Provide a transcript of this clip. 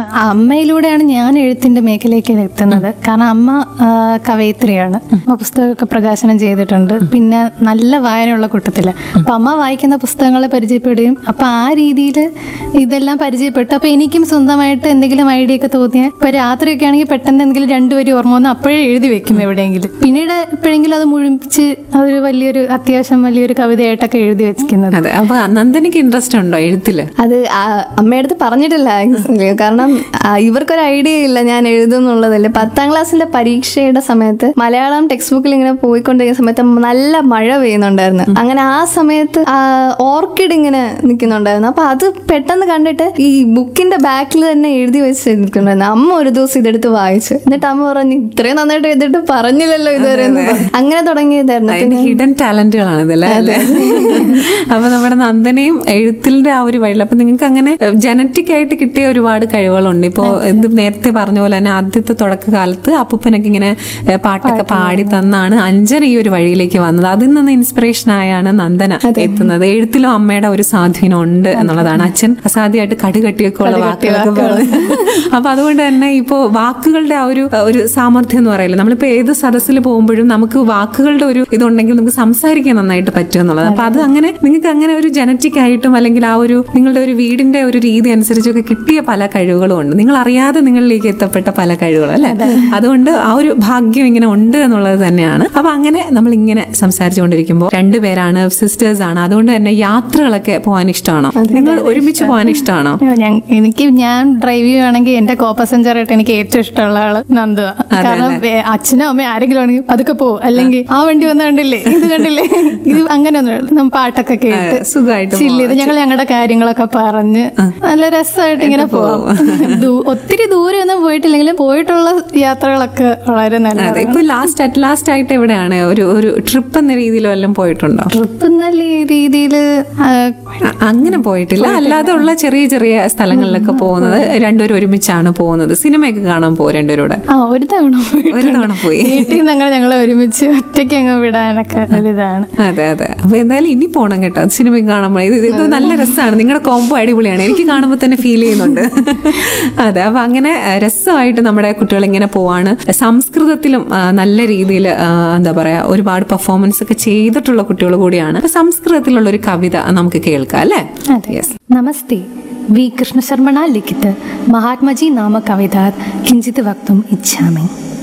അമ്മയിലൂടെയാണ് ഞാൻ എഴുത്തിന്റെ മേഖലയിലേക്ക് എത്തുന്നത് കാരണം അമ്മ ആ, കവയിത്രിയാണ് അമ്മ പുസ്തകമൊക്കെ പ്രകാശനം ചെയ്തിട്ടുണ്ട് പിന്നെ നല്ല വായനയുള്ള കൂട്ടത്തില് അപ്പൊ അമ്മ വായിക്കുന്ന പുസ്തകങ്ങളെ പരിചയപ്പെടുകയും അപ്പൊ ആ രീതിയിൽ ഇതെല്ലാം പരിചയപ്പെട്ടു അപ്പൊ എനിക്കും സ്വന്തമായിട്ട് എന്തെങ്കിലും ഐഡിയ ഒക്കെ തോന്നിയ ഇപ്പൊ രാത്രിയൊക്കെ ആണെങ്കിൽ പെട്ടെന്ന് എന്തെങ്കിലും രണ്ടുപേരും ഓർമ്മ വന്ന് അപ്പോഴേ എഴുതി വെക്കും എവിടെയെങ്കിലും പിന്നീട് എപ്പോഴെങ്കിലും അത് മുഴുമിച്ച് അതൊരു വലിയൊരു അത്യാവശ്യം വലിയൊരു കവിതയായിട്ടൊക്കെ എഴുതി വെക്കുന്നത് അതെ അപ്പൊ നന്ദനക്ക് ഇൻട്രസ്റ്റ് ഉണ്ടോ എഴുത്തില് അത് ആ അമ്മയടുത്ത് പറഞ്ഞിട്ടില്ല actually. കാരണം ആ, ഇവർക്കൊരു ഐഡിയ ഇല്ല ഞാൻ എഴുതും എന്നുള്ളതല്ലേ പത്താം ക്ലാസ്സിന്റെ പരീക്ഷയുടെ സമയത്ത് മലയാളം ടെക്സ്റ്റ് ബുക്കിൽ ഇങ്ങനെ പോയിക്കൊണ്ടിരിക്കുന്ന സമയത്ത് നല്ല മഴ പെയ്യുന്നുണ്ടായിരുന്നു അങ്ങനെ ആ സമയത്ത് ആ, ഓർക്കിഡ് ഇങ്ങനെ നിൽക്കുന്നുണ്ടായിരുന്നു അപ്പൊ അത് പെട്ടെന്ന് കണ്ടിട്ട് ഈ ബുക്കിന്റെ ബാക്കിൽ തന്നെ എഴുതി വെച്ച് നിൽക്കുന്നുണ്ടായിരുന്നു അമ്മ ഒരു ദിവസം ഇതെടുത്ത് വായിച്ചു എന്നിട്ട് അമ്മ പറഞ്ഞു ഇത്രയും നന്നായിട്ട് എഴുതിട്ട് പറഞ്ഞില്ലല്ലോ ഇതുവരെ എന്ന് പറഞ്ഞു. അങ്ങനെ തുടങ്ങിയതായിരുന്നു അതിന്റെ ഹിഡൻ ടാലന്റുകളാണ് ഇതല്ലേ അല്ലേ അപ്പൊ നമ്മുടെ നന്ദനയും എഴുത്തിന്റെ ആ ഒരു വഴിയിൽ അപ്പൊ നിങ്ങൾക്ക് അങ്ങനെ ജനറ്റിക് ആയിട്ട് കിട്ടിയ ഒരുപാട് കഴിവുകളുണ്ട് ഇപ്പോ എന്ത് നേരത്തെ പറഞ്ഞ പോലെ തന്നെ ആദ്യത്തെ തുടക്കകാലത്ത് അപ്പൂപ്പനൊക്കെ ഇങ്ങനെ ഏ, പാട്ടൊക്കെ പാടി തന്നാണ് അഞ്ജന ഈ ഒരു വഴിയിലേക്ക് വന്നത് അതിൽ നിന്ന് ഇൻസ്പിറേഷൻ ആയാണ് നന്ദന എത്തുന്നത് എഴുത്തിലും അമ്മയുടെ ഒരു സ്വാധീനം ഉണ്ട് എന്നുള്ളതാണ് അച്ഛൻ അസാധ്യമായിട്ട് കടുകട്ടിയൊക്കെ ഉള്ള വാക്കുകളൊക്കെ പറഞ്ഞു അപ്പൊ അതുകൊണ്ട് തന്നെ ഇപ്പോ വാക്കുകളുടെ ആ ഒരു ഒരു സാമർഥ്യം എന്ന് പറയില്ല നമ്മളിപ്പോ ഏത് സദസ്സിൽ പോകുമ്പോഴും നമുക്ക് വാക്കുകളുടെ ഒരു ഇതുണ്ടെങ്കിൽ നമുക്ക് സംസാരിക്കാൻ നന്നായിട്ട് പറ്റും എന്നുള്ളത് അപ്പൊ അത് അങ്ങനെ നിങ്ങൾക്ക് അങ്ങനെ ഒരു ജനറ്റിക് ആയിട്ടും അല്ലെങ്കിൽ ആ ഒരു നിങ്ങളുടെ ഒരു വീടിന്റെ ഒരു രീതി അനുസരിച്ചൊക്കെ കിട്ടിയ പല കഴിവുകളും ഉണ്ട് നിങ്ങൾ അറിയാതെ നിങ്ങളിലേക്ക് എത്തപ്പെട്ട പല കഴിവുകളും അല്ലെ അതുകൊണ്ട് ആ ഒരു ഭാഗ്യം ഇങ്ങനെ ഉണ്ട് എന്നുള്ളത് തന്നെയാണ് അപ്പൊ അങ്ങനെ നമ്മൾ ഇങ്ങനെ സംസാരിച്ചുകൊണ്ടിരിക്കുമ്പോൾ രണ്ടുപേരാണ് സിസ്റ്റേഴ്സ് ആണ് അതുകൊണ്ട് തന്നെ യാത്രകളൊക്കെ പോകാൻ ഇഷ്ടമാണോ നിങ്ങൾ ഒരുമിച്ച് പോകാൻ ഇഷ്ടമാണോ ഞാൻ എനിക്ക് ഞാൻ ഡ്രൈവ് ചെയ്യുവാണെങ്കിൽ എന്റെ കോ പാസഞ്ചർ ആയിട്ട് എനിക്ക് ഏറ്റവും ഇഷ്ടമുള്ള ആള് നന്ദു കാരണം വേ- അച്ഛനോ അമ്മയോ ആരെങ്കിലും ആണെങ്കിൽ അതൊക്കെ പോകും അല്ലെങ്കിൽ ആ വണ്ടി വന്ന് കണ്ടില്ലേ ഇത് കണ്ടില്ലേ ഇത് അങ്ങനെയൊന്നും നമ്മൾ പാട്ടൊക്കെ കേട്ട് സുഖമായിട്ട് ചില്ല് ചെയ്ത് ഞങ്ങൾ ഞങ്ങളുടെ കാര്യങ്ങളൊക്കെ പറഞ്ഞ് നല്ല രസമായിട്ട് ഇങ്ങനെ പോവാം ദൂ- ഒത്തിരി ദൂരെ ഒന്നും പോയിട്ടില്ലെങ്കിലും പോയിട്ടുള്ള യാത്രകളൊക്കെ വളരെ അതെ നല്ലതാണ് ഇപ്പൊ ലാസ്റ്റ് അറ്റ് ലാസ്റ്റ് ആയിട്ട് എവിടെയാണ് ഒരു ഒരു ട്രിപ്പ് എന്ന രീതിയിൽ വല്ലതും പോയിട്ടുണ്ടോ ട്രിപ്പ് എന്ന രീതിയിൽ അ- അങ്ങനെ പോയിട്ടില്ല അല്ലാതെ ഉള്ള ചെറിയ ചെറിയ സ്ഥലങ്ങളിലൊക്കെ പോകുന്നത് രണ്ടുപേരും ഒരുമിച്ചാണ് പോകുന്നത് സിനിമയൊക്കെ കാണാൻ പോകും രണ്ടുപേരുടെ ആ ഒരു തവണ പോയി ഒരു തവണ പോയി വീട്ടിൽ നിന്ന് അങ്ങനെ ഞങ്ങൾ ഒരുമിച്ച് ഒറ്റയ്ക്ക് അങ്ങ് വിടാനൊക്കെ ഒരിതാണ് അതെ അതെ അപ്പൊ എന്തായാലും ഇനി പോണം കേട്ടോ സിനിമ കാണുമ്പോൾ ഇത് ഇത് നല്ല രസമാണ് നിങ്ങളുടെ കോംബോ അടിപൊളിയാണ് എനിക്ക് കാണുമ്പോൾ തന്നെ ഫീൽ ചെയ്യുന്നുണ്ട് അതെ അപ്പൊ അങ്ങനെ ആ, രസമായിട്ട് നമ്മുടെ കുട്ടികൾ ഇങ്ങനെ പോവാണ് സംസ്കൃതത്തിലും ആ, നല്ല രീതിയിൽ എന്താ പറയാ ഒരുപാട് പെർഫോമൻസ് ഒക്കെ ചെയ്തിട്ടുള്ള കുട്ടികൾ കൂടിയാണ് അപ്പൊ സംസ്കൃതത്തിലുള്ള ഒരു കവിത നമുക്ക് കേൾക്കാം അല്ലേ യെസ് नमस्ते वी कृष्णशर्मणा लिखित महात्माजी नाम कवितात् किञ्चित् वक्तुम् इच्छामि